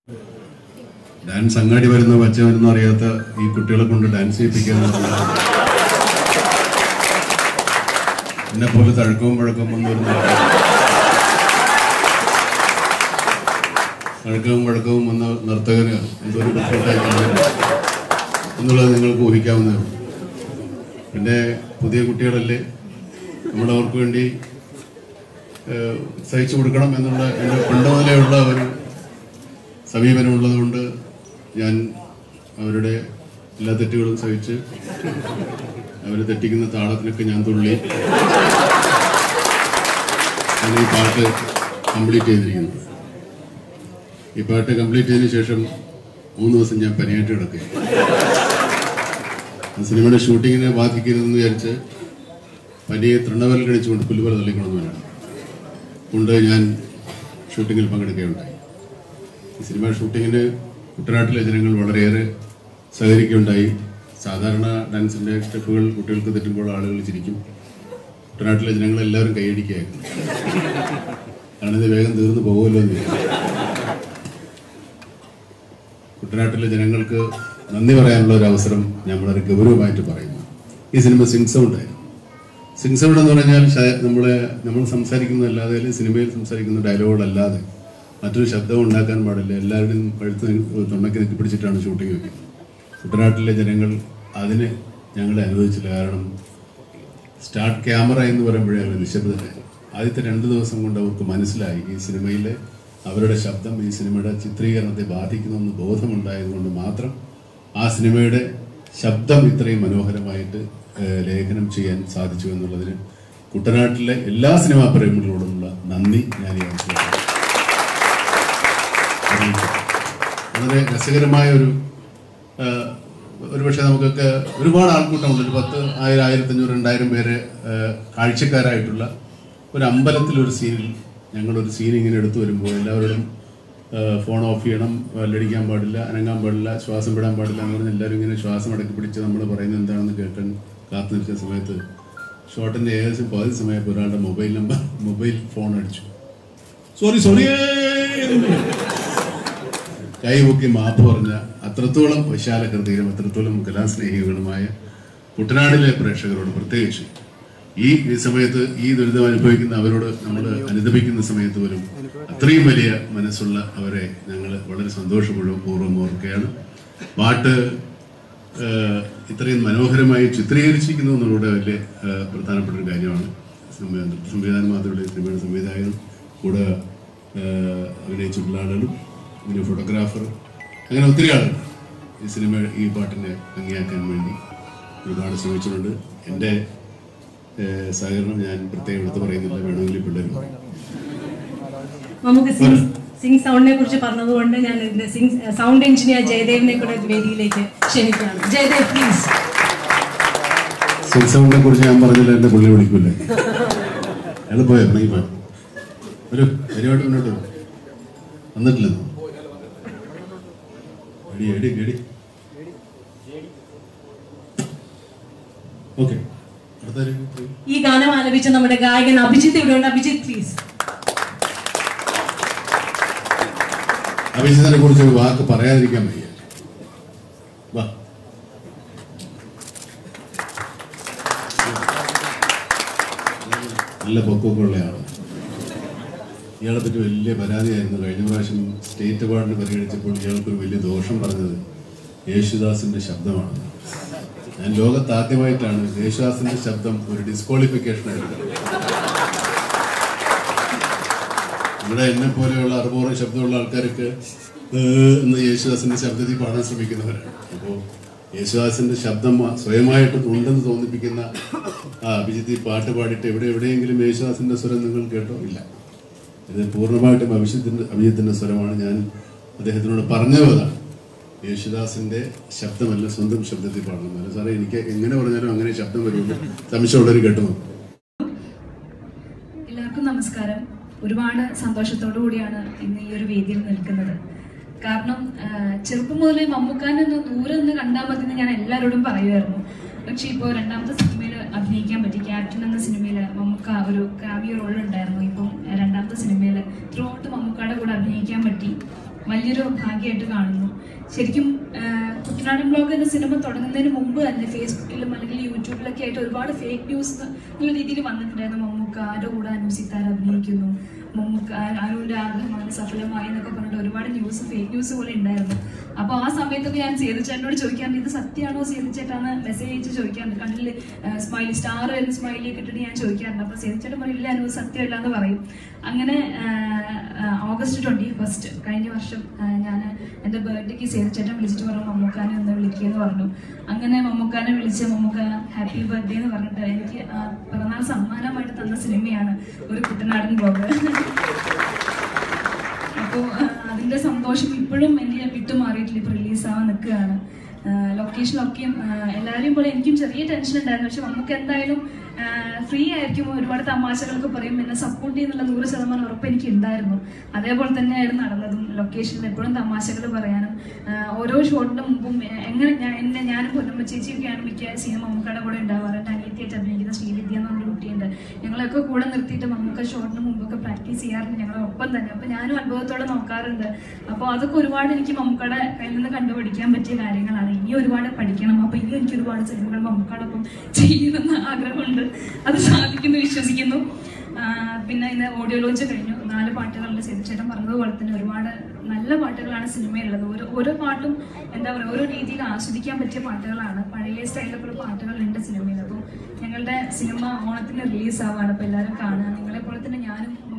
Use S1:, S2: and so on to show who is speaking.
S1: Dance അങ്ങാടി വരുന്ന പച്ച വരുന്ന അറിയാത്ത ഈ കുട്ടികളെ കൊണ്ട് ഡാൻസ് ചെയ്യിപ്പിക്കുക എന്നുള്ള എന്നെ പോലെ തഴക്കവും വഴക്കവും ഒന്നും വരുന്ന തഴക്കവും വഴക്കവും വന്ന നർത്തകന് എന്തൊരു ബുദ്ധിമുട്ടായി കാണുന്നു എന്നുള്ളത് നിങ്ങൾക്ക് ഊഹിക്കാവുന്നതാണ് പിന്നെ പുതിയ കുട്ടികളല്ലേ നമ്മൾ അവർക്ക് വേണ്ടി ഏഹ്, സഹിച്ചു കൊടുക്കണം എന്നുള്ള എൻ്റെ പണ്ട് മുതലേ ഉള്ള ഒരു സമീപനമുള്ളത് കൊണ്ട് ഞാൻ അവരുടെ എല്ലാ തെറ്റുകളും സഹിച്ച് അവർ തെറ്റിക്കുന്ന താളത്തിനൊക്കെ ഞാൻ തുള്ളി ഞാൻ ഈ പാട്ട് കംപ്ലീറ്റ് ചെയ്തിരിക്കുന്നു ഈ പാട്ട് കംപ്ലീറ്റ് ചെയ്തതിന് ശേഷം മൂന്ന് ദിവസം ഞാൻ പനിയായിട്ട് കിടക്കുകയാണ് ആ സിനിമയുടെ ഷൂട്ടിങ്ങിനെ ബാധിക്കരുതെന്ന് വിചാരിച്ച് പനിയെ തൃണവൽക്കണിച്ചുകൊണ്ട് പുല്ലുപോലെ തള്ളിക്കൊണ്ടെന്നാണ് കൊണ്ട് ഞാൻ ഷൂട്ടിങ്ങിൽ പങ്കെടുക്കുകയുണ്ടായി ഈ സിനിമ ഷൂട്ടിങ്ങിന് കുട്ടനാട്ടിലെ ജനങ്ങൾ വളരെയേറെ സഹകരിക്കുകയുണ്ടായി സാധാരണ ഡാൻസിന്റെ സ്റ്റെപ്പുകൾ കുട്ടികൾക്ക് തെറ്റുമ്പോൾ ആളുകൾ ചിരിക്കും കുട്ടനാട്ടിലെ ജനങ്ങൾ എല്ലാവരും കൈയടിക്കുകയായിരുന്നു കാരണം ഇത് വേഗം തീർന്നു പോകുമല്ലോ എന്ന് വിചാരിച്ചു. കുട്ടനാട്ടിലെ ജനങ്ങൾക്ക് നന്ദി പറയാനുള്ള ഒരു അവസരം ഞാൻ വളരെ ഗൗരവമായിട്ട് പറയുന്നു ഈ സിനിമ സിംഗ് സൗണ്ട് ആയിരുന്നു സിംഗ് സൗണ്ട് എന്ന് പറഞ്ഞാൽ ശ- നമ്മളെ നമ്മൾ സംസാരിക്കുന്നതല്ലാതെ അല്ലെങ്കിൽ സിനിമയിൽ സംസാരിക്കുന്ന ഡയലോഗുകളല്ലാതെ മറ്റൊരു ശബ്ദം ഉണ്ടാക്കാൻ പാടില്ല എല്ലാവരുടെയും പഴുത്ത് തൊണ്ടയ്ക്ക് നെക്കി പിടിച്ചിട്ടാണ് ഷൂട്ടിംഗ് വെക്കുന്നത് കുട്ടനാട്ടിലെ ജനങ്ങൾ അതിന് ഞങ്ങളെ അനുവദിച്ചില്ല കാരണം സ്റ്റാർട്ട് ക്യാമറ എന്ന് പറയുമ്പോഴേ അവർ നിശബ്ദരായി ആദ്യത്തെ രണ്ട് ദിവസം കൊണ്ട് അവർക്ക് മനസ്സിലായി ഈ സിനിമയിലെ അവരുടെ ശബ്ദം ഈ സിനിമയുടെ ചിത്രീകരണത്തെ ബാധിക്കുമെന്ന് ബോധമുണ്ടായതുകൊണ്ട് മാത്രം ആ സിനിമയുടെ ശബ്ദം ഇത്രയും മനോഹരമായിട്ട് ഏഹ്, ലേഖനം ചെയ്യാൻ സാധിച്ചു എന്നുള്ളതിന് കുട്ടനാട്ടിലെ എല്ലാ സിനിമാ പ്രേമികളോടുമുള്ള നന്ദി ഞാൻ ഈ അവസരത്തിൽ അറിയിക്കുന്നു. വളരെ രസകരമായ ഒരു ആ, ഒരുപക്ഷെ നമുക്കൊക്കെ ഒരുപാട് ആൾക്കൂട്ടമുണ്ട് ഒരു പത്ത് ആയിരം ആയിരത്തഞ്ഞൂറ് രണ്ടായിരം പേര് ആ, കാഴ്ചക്കാരായിട്ടുള്ള ഒരു അമ്പലത്തിൽ ഒരു സീനിൽ ഞങ്ങളൊരു സീൻ ഇങ്ങനെ എടുത്തു വരുമ്പോൾ എല്ലാവരോടും ആ, ഫോൺ ഓഫ് ചെയ്യണം വെല്ലടിക്കാൻ പാടില്ല അനങ്ങാൻ പാടില്ല ശ്വാസം വിടാൻ പാടില്ല എന്ന് പറഞ്ഞ് എല്ലാവരും ഇങ്ങനെ ശ്വാസം അടക്കി പിടിച്ച് നമ്മൾ പറയുന്നത് എന്താണെന്ന് കേൾക്കാൻ കാത്തു നിൽക്കുന്ന സമയത്ത് ഷോട്ടിന്റെ ഏകദേശം പകുതി സമയത്ത് ഒരാളുടെ മൊബൈൽ നമ്പർ മൊബൈൽ ഫോൺ അടിച്ചു സോറി സോറി കൈപൊക്കി മാപ്പ് പറഞ്ഞ അത്രത്തോളം വിശാല ഹൃദയം അത്രത്തോളം കലാസ്നേഹികളുമായ കുട്ടനാടിലെ പ്രേക്ഷകരോട് പ്രത്യേകിച്ച് ഈ ഈ സമയത്ത് ഈ ദുരിതം അനുഭവിക്കുന്ന അവരോട് നമ്മൾ അനുദപിക്കുന്ന സമയത്ത് പോലും അത്രയും വലിയ മനസ്സുള്ള അവരെ ഞങ്ങൾ വളരെ സന്തോഷപൂർവ്വം പൂർവ്വം ഓർക്കുകയാണ് പാട്ട് ഏഹ്, ഇത്രയും മനോഹരമായി ചിത്രീകരിച്ചിരിക്കുന്നു എന്നുള്ളത് വലിയ ഏഹ്, പ്രധാനപ്പെട്ട ഒരു കാര്യമാണ് സംവി- സംവിധാനം മാത്രമല്ല ഈ സിനിമയുടെ സംവിധായകൻ കൂടെ ഏഹ്, അഭിനയിച്ചിട്ടുള്ള ആളുകളും പിന്നെ ഫോട്ടോഗ്രാഫർ അങ്ങനെ ഒത്തിരി ആളുകൾ ഈ സിനിമ ഈ പാട്ടിനെ ഭംഗിയാക്കാൻ വേണ്ടി ഒരുപാട് ശ്രമിച്ചിട്ടുണ്ട് എൻ്റെ ഏഹ്, സഹകരണം ഞാൻ പ്രത്യേകം എടുത്ത് പറയുന്നില്ല വേണമെങ്കിൽ പിള്ളേർ പറയും
S2: നമുക്ക് സിംഗ് സിംഗ് സൗണ്ടിനെ കുറിച്ച് പറഞ്ഞതുകൊണ്ട് ഞാൻ ഇതിന്റെ സിംഗ് സൗണ്ട് എഞ്ചിനീയർ ജയദേവിനെ കൂടെ വേദിയിലേക്ക് ക്ഷണിക്കുകയാണ് ജയദേവ് പ്ലീസ്
S1: സിൽസൗണ്ടിനെ കുറിച്ച് ഞാൻ പറഞ്ഞില്ല എന്റെ പുള്ളി വിളിക്കൂലേ അയാൾ പോയോ ഇറങ്ങി പോയോ ഒരു പരിപാടി മുന്നോട്ട് വരൂ. വന്നിട്ടില്ലെന്നോ എടി എടി എടി ഓക്കെ അടുത്താരും
S2: ഈ ഗാനം ആലപിച്ച നമ്മുടെ ഗായകൻ അഭിജിത്ത് ഇവിടെയുണ്ട് അഭിജിത്ത് പ്ലീസ്
S1: അഭിജിത്തിനെ കുറിച്ച് ഒരു വാക്ക് പറയാതിരിക്കാൻ വയ്യ വാ നല്ല പൊക്കമൊക്കെ ഉള്ളയാണ് ഇയാളെ പറ്റി വലിയ പരാതിയായിരുന്നു കഴിഞ്ഞ പ്രാവശ്യം സ്റ്റേറ്റ് അവാർഡിന് പരിഗണിച്ചപ്പോൾ ഇയാൾക്കൊരു വലിയ ദോഷം പറഞ്ഞത് യേശുദാസിന്റെ ശബ്ദമാണ് ഞാൻ ലോകത്ത് ആദ്യമായിട്ടാണ് യേശുദാസിന്റെ ശബ്ദം ഒരു ഡിസ്ക്വാളിഫിക്കേഷൻ ആയിട്ട് ഇവിടെ എന്നെ പോലെയുള്ള അറുപൂറ് ശബ്ദമുള്ള ആൾക്കാർക്ക് ഏഹ് എന്ന് യേശുദാസിന്റെ ശബ്ദത്തിൽ പാടാൻ ശ്രമിക്കുന്നവരാണ് അപ്പോൾ യേശുദാസിന്റെ ശബ്ദം സ്വയമായിട്ട് ഉണ്ടെന്ന് തോന്നിപ്പിക്കുന്ന ആ അഭിജിത്ത് ഈ പാട്ട് പാടിയിട്ട് എവിടെ എവിടെയെങ്കിലും യേശുദാസിന്റെ സ്വരം നിങ്ങൾ കേട്ടോ ഇല്ല ഇത് പൂർണ്ണമായിട്ടും അഭിജിത്തിന്റെ അഭിജിത്തിന്റെ സ്വരമാണ് ഞാൻ അദ്ദേഹത്തിനോട് പറഞ്ഞത് അതാണ് യേശുദാസിന്റെ ശബ്ദമല്ല സ്വന്തം ശബ്ദത്തിൽ പാടണം അല്ല സാറേ എനിക്ക് എങ്ങനെ പറഞ്ഞാലും അങ്ങനെ ശബ്ദം വരുള്ളൂ സംശയമുള്ളവർ കേട്ടു നോക്കും
S3: എല്ലാവർക്കും നമസ്കാരം ഒരുപാട് സന്തോഷത്തോടു കൂടിയാണ് ഇന്ന് ഈ ഒരു വേദിയിൽ നിൽക്കുന്നത് കാരണം ആ, ചെറുപ്പം മുതലേ മമ്മൂക്കാനെ ഒന്ന് ദൂരെ നിന്ന് കണ്ടാൽ മതി എന്ന് ഞാൻ എല്ലാവരോടും പറയുമായിരുന്നു പക്ഷെ ഇപ്പോൾ രണ്ടാമത്തെ സിനിമയിൽ അഭിനയിക്കാൻ പറ്റി ക്യാപ്റ്റൻ എന്ന സിനിമയിൽ മമ്മൂക്ക ഒരു കാമിയോ റോൾ ഉണ്ടായിരുന്നു ഇപ്പം രണ്ടാമത്തെ സിനിമയിൽ ത്രൂ ഔട്ട് മമ്മൂക്കയുടെ കൂടെ അഭിനയിക്കാൻ പറ്റി വലിയൊരു ഭാഗ്യമായിട്ട് കാണുന്നു ശരിക്കും ആ, കുട്ടനാടൻ ബ്ലോഗ് എന്ന സിനിമ തുടങ്ങുന്നതിന് മുമ്പ് തന്നെ ഫേസ്ബുക്കിലും അല്ലെങ്കിൽ യൂട്യൂബിലൊക്കെ ആയിട്ട് ഒരുപാട് ഫേക്ക് ന്യൂസ് എന്നുള്ള രീതിയിൽ വന്നിട്ടുണ്ടായിരുന്നു മമ്മൂക്ക ആരുടെ കൂടെ അനു സിത്താര അഭിനയിക്കുന്നു മമ്മൂക്ക അനുവിന്റെ ആഗ്രഹമാണ് സഫലമായി എന്നൊക്കെ പറഞ്ഞിട്ട് ഒരുപാട് ന്യൂസ് ഫേക്ക് ന്യൂസ് പോലെ ഉണ്ടായിരുന്നു അപ്പോൾ ആ സമയത്തൊക്കെ ഞാൻ സേതു ചേട്ടനോട് ചോദിക്കാറുണ്ട് ഇത് സത്യമാണോ സേതു ചേട്ടാന്ന് മെസ്സേജ് അയച്ച് ചോദിക്കാറുണ്ട് കണ്ണിൽ സ്മൈലി സ്റ്റാർ വരുന്ന സ്മൈലി ഒക്കെ ഇട്ടിട്ട് ഞാൻ ചോദിക്കാറുണ്ട് അപ്പോൾ സേതു ചേട്ടൻ പറയില്ല അനു സത്യമല്ല എന്ന് പറയും അങ്ങനെ ആ, ആ, ഓഗസ്റ്റ് ട്വന്റി ഫസ്റ്റ് കഴിഞ്ഞ വർഷം ഞാൻ എൻ്റെ ബർത്ത്ഡേക്ക് സേതു ചേട്ടൻ വിളിച്ചിട്ട് പറഞ്ഞു മമ്മൂക്കാനെ ഒന്ന് വിളിക്കുകയെന്ന് പറഞ്ഞു അങ്ങനെ മമ്മൂക്കാനെ വിളിച്ച് മമ്മൂക്ക ഹാപ്പി ബർത്ത്ഡേ എന്ന് പറഞ്ഞിട്ട് എനിക്ക് ആ, പിറന്നാൾ സമ്മാനമായിട്ട് തന്ന സിനിമയാണ് ഒരു കുട്ടനാടൻ ബ്ലോഗ് അപ്പോൾ അതിന്റെ സന്തോഷം ഇപ്പോഴും എനിക്ക് വിട്ടുമാറിയിട്ടില്ല ഇപ്പോൾ റിലീസാവാൻ നിൽക്കുകയാണ് ലൊക്കേഷനിലൊക്കെയും എല്ലാവരെയും പോലെ എനിക്കും ചെറിയ ടെൻഷൻ ഉണ്ടായിരുന്നു പക്ഷെ നമുക്ക് എന്തായാലും ഫ്രീ ആയിരിക്കും ഒരുപാട് തമാശകളൊക്കെ പറയും എന്നെ സപ്പോർട്ട് ചെയ്യുന്നുള്ള നൂറ് ശതമാനം ഉറപ്പ് എനിക്ക് ഉണ്ടായിരുന്നു അതേപോലെ തന്നെയായിരുന്നു നടന്നതും ലൊക്കേഷനിൽ എപ്പോഴും തമാശകൾ പറയാനും ആ, ഓരോ ഷോട്ടിന് മുമ്പും എ- എങ്ങനെ ഞാൻ എന്നെ ഞാനും പൊന്നമ്മ ചേച്ചിയൊക്കെയാണ് മിക്ക സിനിമ മമ്മൂക്കയുടെ കൂടെ ഉണ്ടാവാറ് എൻ്റെ അനിയത്തിയായിട്ട് അഭിനയിക്കുന്ന ശ്രീവിദ്യ എന്ന് പറഞ്ഞൊരു കുട്ടിയുണ്ട് ഞങ്ങളൊക്കെ കൂടെ നിർത്തിയിട്ട് മമ്മൂക്ക ഷോട്ടിന് മുമ്പൊക്കെ പ്രാക്ടീസ് ചെയ്യാറുണ്ട് ഞങ്ങളുടെ ഒപ്പം തന്നെ അപ്പോൾ ഞാനും അനുഭവത്തോടെ നോക്കാറുണ്ട് അപ്പോൾ അതൊക്കെ ഒരുപാട് എനിക്ക് മമ്മൂക്കയുടെ കയ്യിൽ നിന്ന് കണ്ടുപിടിക്കാൻ പറ്റിയ കാര്യങ്ങളാണ് ഇനി ഒരുപാട് പഠിക്കണം അപ്പോൾ ഇനി എനിക്ക് ഒരുപാട് സിനിമകൾ മമ്മൂക്കയോടൊപ്പം ചെയ്യണമെന്ന് ആഗ്രഹമുണ്ട് അത് സാധിക്കുന്നു വിശ്വസിക്കുന്നു ആ, പിന്നെ ഇന്ന് ഓഡിയോ ലോഞ്ച് കഴിഞ്ഞു നാല് പാട്ടുകളുണ്ട് ചേട്ടൻ പറഞ്ഞതുപോലെ തന്നെ ഒരുപാട് നല്ല പാട്ടുകളാണ് സിനിമയിലുള്ളത് ഓരോ ഓരോ പാട്ടും എന്താ പറയുക ഓരോ രീതിയിൽ ആസ്വദിക്കാൻ പറ്റിയ പാട്ടുകളാണ് പഴയ സ്റ്റൈലൊക്കെ പാട്ടുകളുണ്ട് സിനിമയിൽ അപ്പോൾ ഞങ്ങളുടെ സിനിമ ഓണത്തിന് റിലീസ് ആവാണ് അപ്പോൾ എല്ലാവരും കാണുക നിങ്ങളെ പോലെ തന്നെ ഞാനും